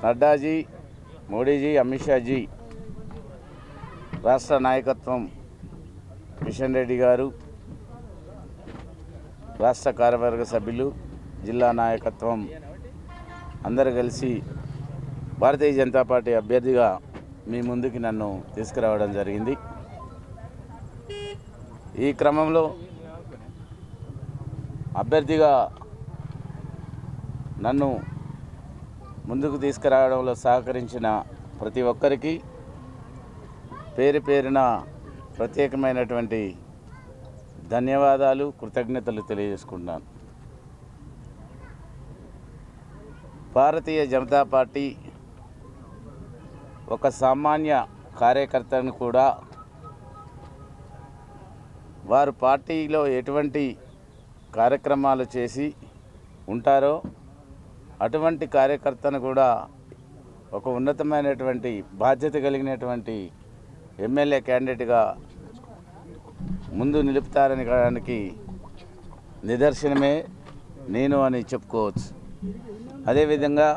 నడ్డాజీ మోడీజీ అమిత్ షాజీ రాష్ట్ర నాయకత్వం కిషన్ రెడ్డి గారు రాష్ట్ర కార్యవర్గ సభ్యులు జిల్లా నాయకత్వం అందరు కలిసి భారతీయ జనతా పార్టీ అభ్యర్థిగా మీ ముందుకి నన్ను తీసుకురావడం జరిగింది ఈ క్రమంలో అభ్యర్థిగా నన్ను ముందుకు తీసుకురావడంలో సహకరించిన ప్రతి ఒక్కరికి పేరు పేరున ప్రత్యేకమైనటువంటి ధన్యవాదాలు కృతజ్ఞతలు తెలియజేసుకుంటున్నాను భారతీయ జనతా పార్టీ ఒక సామాన్య కార్యకర్తను కూడా వారు పార్టీలో ఎటువంటి కార్యక్రమాలు చేసి ఉంటారో అటువంటి కార్యకర్తను కూడా ఒక ఉన్నతమైనటువంటి బాధ్యత కలిగినటువంటి ఎమ్మెల్యే క్యాండిడేట్గా ముందు నిలుపుతారని కాడానికి నిదర్శనమే నేను అని చెప్పుకోవచ్చు అదేవిధంగా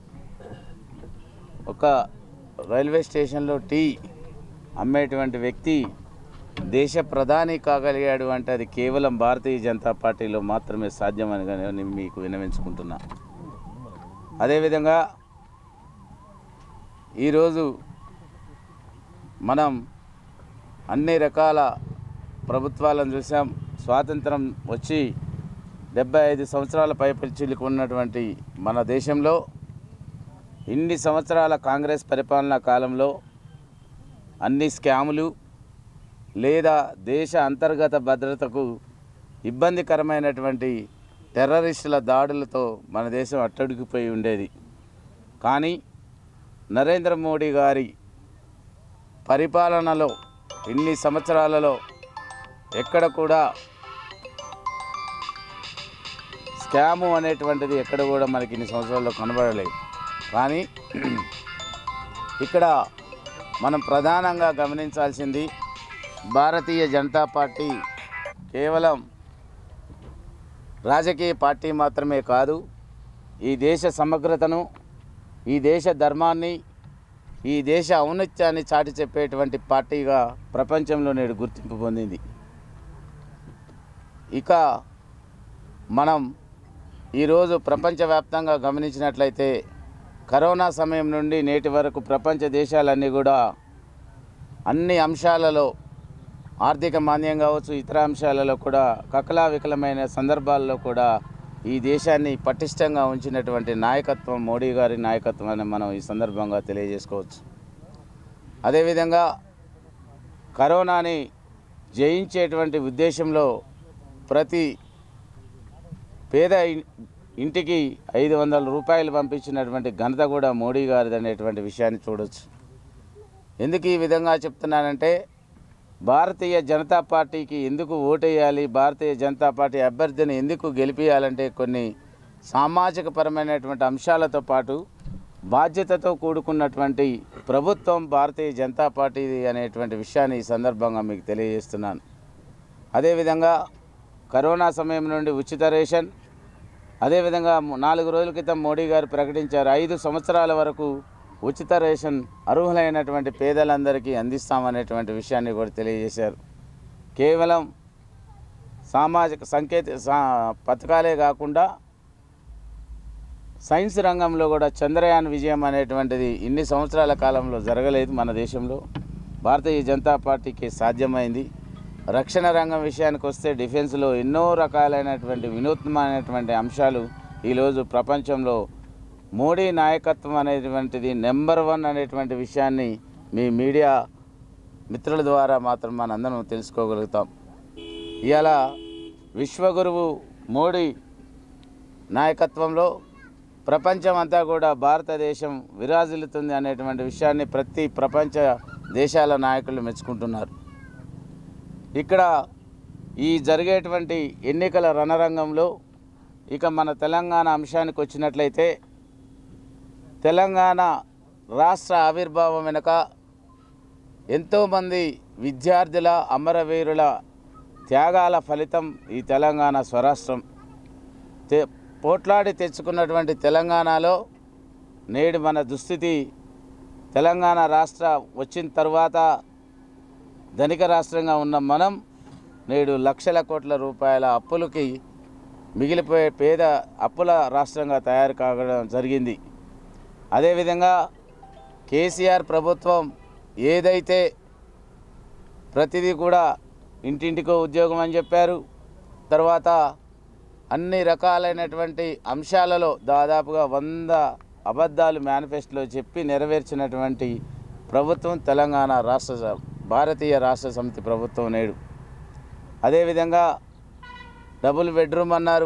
ఒక రైల్వే స్టేషన్లో టీ అమ్మేటువంటి వ్యక్తి దేశ ప్రధాని కాగలిగాడు అంటే అది కేవలం భారతీయ జనతా పార్టీలో మాత్రమే సాధ్యమని నేను మీకు వినవించుకుంటున్నా అదేవిధంగా ఈరోజు మనం అన్ని రకాల ప్రభుత్వాలను చూసాం స్వాతంత్రం వచ్చి డెబ్బై ఐదు సంవత్సరాల పైపరిచీలకు ఉన్నటువంటి మన దేశంలో ఇన్ని సంవత్సరాల కాంగ్రెస్ పరిపాలనా కాలంలో అన్ని స్కాములు లేదా దేశ అంతర్గత భద్రతకు ఇబ్బందికరమైనటువంటి టెర్రరిస్టుల దాడులతో మన దేశం అట్టడిగిపోయి ఉండేది కానీ నరేంద్ర మోడీ గారి పరిపాలనలో ఇన్ని సంవత్సరాలలో ఎక్కడ కూడా స్కాము అనేటువంటిది ఎక్కడ కూడా మనకి ఇన్ని సంవత్సరాల్లో కనబడలేదు కానీ ఇక్కడ మనం ప్రధానంగా గమనించాల్సింది భారతీయ జనతా పార్టీ కేవలం రాజకీయ పార్టీ మాత్రమే కాదు ఈ దేశ సమగ్రతను ఈ దేశ ధర్మాన్ని ఈ దేశ ఔన్నత్యాన్ని చాటి చెప్పేటువంటి పార్టీగా ప్రపంచంలో నేడు గుర్తింపు పొందింది ఇక మనం ఈరోజు ప్రపంచవ్యాప్తంగా గమనించినట్లయితే కరోనా సమయం నుండి నేటి వరకు ప్రపంచ దేశాలన్నీ కూడా అన్ని అంశాలలో ఆర్థిక మాంద్యం కావచ్చు ఇతర అంశాలలో కూడా కకలా వికలమైన సందర్భాల్లో కూడా ఈ దేశాన్ని పటిష్టంగా ఉంచినటువంటి నాయకత్వం మోడీ గారి నాయకత్వాన్ని మనం ఈ సందర్భంగా తెలియజేసుకోవచ్చు అదేవిధంగా కరోనాని జయించేటువంటి ఉద్దేశంలో ప్రతి పేద ఇ- ఇంటికి ఐదు వందల రూపాయలు పంపించినటువంటి ఘనత కూడా మోడీ గారిది అనేటువంటి విషయాన్ని చూడొచ్చు ఎందుకు ఈ విధంగా చెప్తున్నానంటే భారతీయ జనతా పార్టీకి ఎందుకు ఓటేయాలి భారతీయ జనతా పార్టీ అభ్యర్థిని ఎందుకు గెలిపించాలంటే కొన్ని సామాజిక పరమైనటువంటి అంశాలతో పాటు బాధ్యతతో కూడుకున్నటువంటి ప్రభుత్వం భారతీయ జనతా పార్టీది అనేటువంటి విషయాన్ని ఈ సందర్భంగా మీకు తెలియజేస్తున్నాను అదేవిధంగా కరోనా సమయం నుండి ఉచిత రేషన్ అదేవిధంగా ము- నాలుగు రోజుల క్రితం మోడీ గారు ప్రకటించారు ఐదు సంవత్సరాల వరకు ఉచిత రేషన్ అర్హులైనటువంటి పేదలందరికీ అందిస్తామనేటువంటి విషయాన్ని కూడా తెలియజేశారు కేవలం సామాజిక సంకేత సా పథకాలే కాకుండా సైన్స్ రంగంలో కూడా చంద్రయాన్ విజయం అనేటువంటిది ఇన్ని సంవత్సరాల కాలంలో జరగలేదు మన దేశంలో భారతీయ జనతా పార్టీకి సాధ్యమైంది రక్షణ రంగం విషయానికి వస్తే డిఫెన్స్లో ఎన్నో రకాలైనటువంటి వినూత్నమైనటువంటి అంశాలు ఈరోజు ప్రపంచంలో మోడీ నాయకత్వం అనేటువంటిది నెంబర్ వన్ అనేటువంటి విషయాన్ని మీ మీడియా మిత్రుల ద్వారా మాత్రం మనందరం తెలుసుకోగలుగుతాం ఇవాళ విశ్వగురువు మోడీ నాయకత్వంలో ప్రపంచం అంతా కూడా భారతదేశం విరాజిల్లుతుంది అనేటువంటి విషయాన్ని ప్రతి ప్రపంచ దేశాల నాయకులు మెచ్చుకుంటున్నారు ఇక్కడ ఈ జరిగేటువంటి ఎన్నికల రణరంగంలో ఇక మన తెలంగాణ అంశానికి వచ్చినట్లయితే తెలంగాణ రాష్ట్ర ఆవిర్భావం వెనుక ఎంతోమంది విద్యార్థుల అమరవీరుల త్యాగాల ఫలితం ఈ తెలంగాణ స్వరాష్ట్రం తె పోట్లాడి తెచ్చుకున్నటువంటి తెలంగాణలో నేడు మన దుస్థితి తెలంగాణ రాష్ట్ర వచ్చిన తర్వాత ధనిక రాష్ట్రంగా ఉన్న మనం నేడు లక్షల కోట్ల రూపాయల అప్పులకి మిగిలిపోయే పేద అప్పుల రాష్ట్రంగా తయారు కావడం జరిగింది అదేవిధంగా కేసీఆర్ ప్రభుత్వం ఏదైతే ప్రతిదీ కూడా ఇంటింటికో ఉద్యోగం అని చెప్పారు తర్వాత అన్ని రకాలైనటువంటి అంశాలలో దాదాపుగా వంద అబద్ధాలు మేనిఫెస్టోలో చెప్పి నెరవేర్చినటువంటి ప్రభుత్వం తెలంగాణ రాష్ట్ర స- భారతీయ రాష్ట్ర సమితి ప్రభుత్వం నేడు అదేవిధంగా డబుల్ బెడ్రూమ్ అన్నారు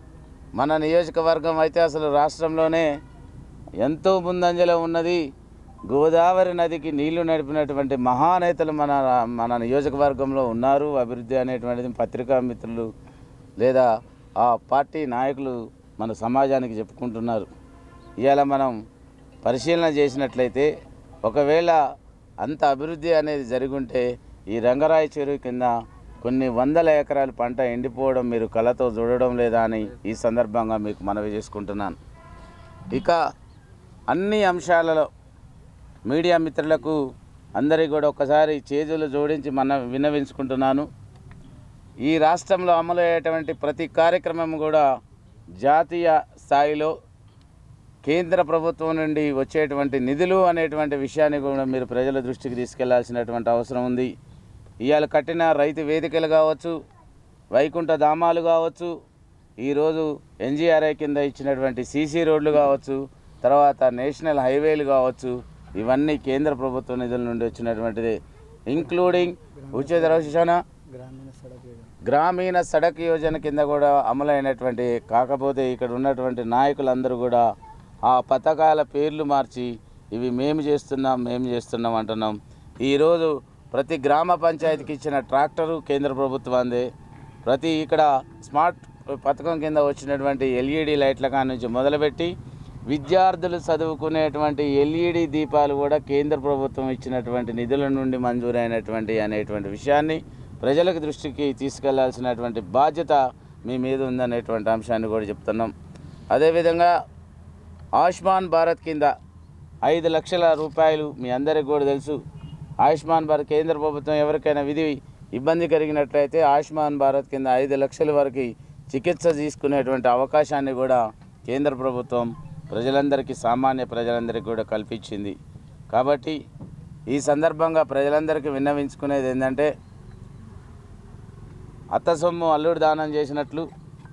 మన నియోజకవర్గం అయితే అసలు రాష్ట్రంలోనే ఎంతో ముందంజలో ఉన్నది గోదావరి నదికి నీళ్లు నడిపినటువంటి మహానేతలు మన మన నియోజకవర్గంలో ఉన్నారు అభివృద్ధి అనేటువంటిది పత్రికా మిత్రులు లేదా ఆ పార్టీ నాయకులు మన సమాజానికి చెప్పుకుంటున్నారు ఇవాళ మనం పరిశీలన చేసినట్లయితే ఒకవేళ అంత అభివృద్ధి అనేది జరుగుంటే ఈ రంగరాయి చెరువు కింద కొన్ని వందల ఎకరాల పంట ఎండిపోవడం మీరు కళ్ళతో చూడడం లేదా అని ఈ సందర్భంగా మీకు మనవి చేసుకుంటున్నాను ఇక అన్ని అంశాలలో మీడియా మిత్రులకు అందరికీ కూడా ఒకసారి చేతులు జోడించి మన విన్నవించుకుంటున్నాను ఈ రాష్ట్రంలో అమలు అయ్యేటువంటి ప్రతి కార్యక్రమం కూడా జాతీయ స్థాయిలో కేంద్ర ప్రభుత్వం నుండి వచ్చేటువంటి నిధులు అనేటువంటి విషయాన్ని కూడా మీరు ప్రజల దృష్టికి తీసుకెళ్లాల్సినటువంటి అవసరం ఉంది ఇవాళ కట్టిన రైతు వేదికలు కావచ్చు వైకుంఠ ధామాలు కావచ్చు ఈరోజు ఎన్జీఆర్ఐ కింద ఇచ్చినటువంటి సీసీ రోడ్లు కావచ్చు తర్వాత నేషనల్ హైవేలు కావచ్చు ఇవన్నీ కేంద్ర ప్రభుత్వ నిధుల నుండి వచ్చినటువంటిది ఇంక్లూడింగ్ ఉచిత రక్షణ గ్రామీణ సడక్ యోజన గ్రామీణ సడక్ యోజన కింద కూడా అమలైనటువంటి కాకపోతే ఇక్కడ ఉన్నటువంటి నాయకులందరూ కూడా ఆ పథకాల పేర్లు మార్చి ఇవి మేము చేస్తున్నాం మేము చేస్తున్నాం అంటున్నాం ఈరోజు ప్రతి గ్రామ పంచాయతీకి ఇచ్చిన ట్రాక్టరు కేంద్ర ప్రభుత్వాందే ప్రతి ఇక్కడ స్మార్ట్ పథకం కింద వచ్చినటువంటి ఎల్ఈడి లైట్ల కాడ నుంచి మొదలుపెట్టి విద్యార్థులు చదువుకునేటువంటి ఎల్ఈడి దీపాలు కూడా కేంద్ర ప్రభుత్వం ఇచ్చినటువంటి నిధుల నుండి మంజూరైనటువంటి అనేటువంటి విషయాన్ని ప్రజలకు దృష్టికి తీసుకెళ్లాల్సినటువంటి బాధ్యత మీ మీద ఉందనేటువంటి అంశాన్ని కూడా చెప్తున్నాం అదేవిధంగా ఆయుష్మాన్ భారత్ కింద ఐదు లక్షల రూపాయలు మీ అందరికీ కూడా తెలుసు ఆయుష్మాన్ భారత్ కేంద్ర ప్రభుత్వం ఎవరికైనా విధి ఇబ్బంది కలిగినట్లయితే ఆయుష్మాన్ భారత్ కింద ఐదు లక్షల వరకు చికిత్స తీసుకునేటువంటి అవకాశాన్ని కూడా కేంద్ర ప్రభుత్వం ప్రజలందరికీ సామాన్య ప్రజలందరికీ కూడా కల్పించింది కాబట్టి ఈ సందర్భంగా ప్రజలందరికీ విన్నవించుకునేది ఏంటంటే అత్త సొమ్ము అల్లుడు దానం చేసినట్లు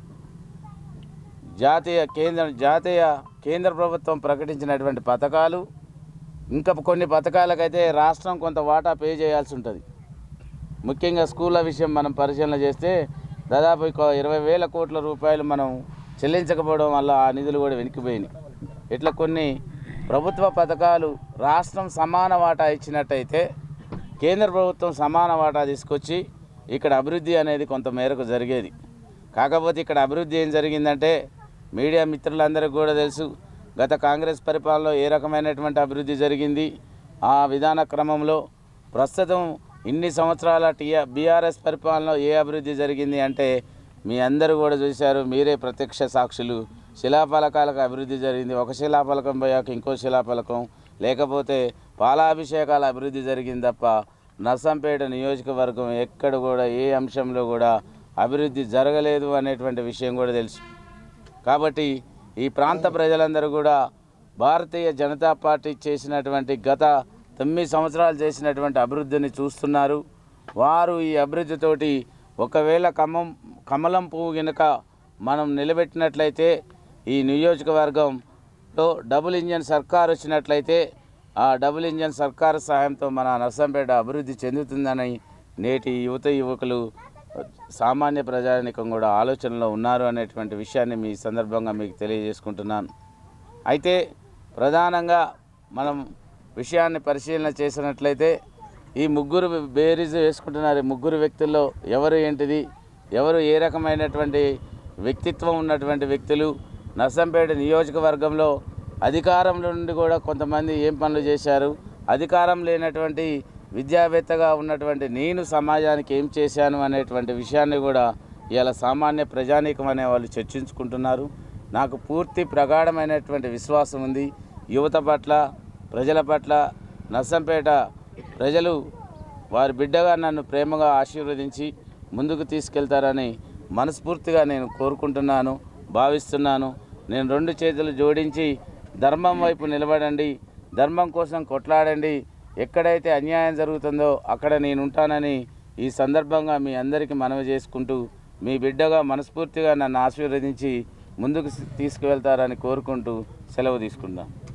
జాతీయ కేంద్ర జాతీయ కేంద్ర ప్రభుత్వం ప్రకటించినటువంటి పథకాలు ఇంకా కొన్ని పథకాలకైతే రాష్ట్రం కొంత వాటా పే చేయాల్సి ఉంటుంది ముఖ్యంగా స్కూళ్ళ విషయం మనం పరిశీలన చేస్తే దాదాపు ఇక ఇరవై వేల కోట్ల రూపాయలు మనం చెల్లించకపోవడం వల్ల ఆ నిధులు కూడా వెనక్కిపోయినాయి ఇట్లా కొన్ని ప్రభుత్వ పథకాలు రాష్ట్రం సమాన వాటా ఇచ్చినట్టయితే కేంద్ర ప్రభుత్వం సమాన వాటా తీసుకొచ్చి ఇక్కడ అభివృద్ధి అనేది కొంత మేరకు జరిగేది కాకపోతే ఇక్కడ అభివృద్ధి ఏం జరిగిందంటే మీడియా మిత్రులందరికీ కూడా తెలుసు గత కాంగ్రెస్ పరిపాలనలో ఏ రకమైనటువంటి అభివృద్ధి జరిగింది ఆ విధాన క్రమంలో ప్రస్తుతం ఇన్ని సంవత్సరాల టీఆర్ బీఆర్ఎస్ పరిపాలనలో ఏ అభివృద్ధి జరిగింది అంటే మీ అందరూ కూడా చూశారు మీరే ప్రత్యక్ష సాక్షులు శిలాఫలకాలకు అభివృద్ధి జరిగింది ఒక శిలాఫలకం పోయాక ఇంకో శిలాఫలకం లేకపోతే పాలాభిషేకాల అభివృద్ధి జరిగింది తప్ప నర్సంపేట నియోజకవర్గం ఎక్కడ కూడా ఏ అంశంలో కూడా అభివృద్ధి జరగలేదు అనేటువంటి విషయం కూడా తెలుసు కాబట్టి ఈ ప్రాంత ప్రజలందరూ కూడా భారతీయ జనతా పార్టీ చేసినటువంటి గత తొమ్మిది సంవత్సరాలు చేసినటువంటి అభివృద్ధిని చూస్తున్నారు వారు ఈ అభివృద్ధితోటి ఒకవేళ కమం కమలం పువ్వు గనుక మనం నిలబెట్టినట్లయితే ఈ నియోజకవర్గంలో డబుల్ ఇంజన్ సర్కార్ వచ్చినట్లయితే ఆ డబుల్ ఇంజన్ సర్కారు సహాయంతో మన నర్సంపేట అభివృద్ధి చెందుతుందని నేటి యువత యువకులు సామాన్య ప్రజానికం కూడా ఆలోచనలో ఉన్నారు అనేటువంటి విషయాన్ని మీ సందర్భంగా మీకు తెలియజేసుకుంటున్నాను అయితే ప్రధానంగా మనం విషయాన్ని పరిశీలన చేసినట్లయితే ఈ ముగ్గురు బేరీజ్ వేసుకుంటున్నారు ఈ ముగ్గురు వ్యక్తుల్లో ఎవరు ఏంటిది ఎవరు ఏ రకమైనటువంటి వ్యక్తిత్వం ఉన్నటువంటి వ్యక్తులు నర్సంపేట నియోజకవర్గంలో అధికారంలో నుండి కూడా కొంతమంది ఏం పనులు చేశారు అధికారం లేనటువంటి విద్యావేత్తగా ఉన్నటువంటి నేను సమాజానికి ఏం చేశాను అనేటువంటి విషయాన్ని కూడా ఇవాళ సామాన్య ప్రజానీకం అనే వాళ్ళు చర్చించుకుంటున్నారు నాకు పూర్తి ప్రగాఢమైనటువంటి విశ్వాసం ఉంది యువత పట్ల ప్రజల పట్ల నర్సంపేట ప్రజలు వారి బిడ్డగా నన్ను ప్రేమగా ఆశీర్వదించి ముందుకు తీసుకెళ్తారని మనస్ఫూర్తిగా నేను కోరుకుంటున్నాను భావిస్తున్నాను నేను రెండు చేతులు జోడించి ధర్మం వైపు నిలబడండి ధర్మం కోసం కొట్లాడండి ఎక్కడైతే అన్యాయం జరుగుతుందో అక్కడ నేను ఉంటానని ఈ సందర్భంగా మీ అందరికీ మనవి చేసుకుంటూ మీ బిడ్డగా మనస్ఫూర్తిగా నన్ను ఆశీర్వదించి ముందుకు తీసుకువెళ్తారని కోరుకుంటూ సెలవు తీసుకుందాం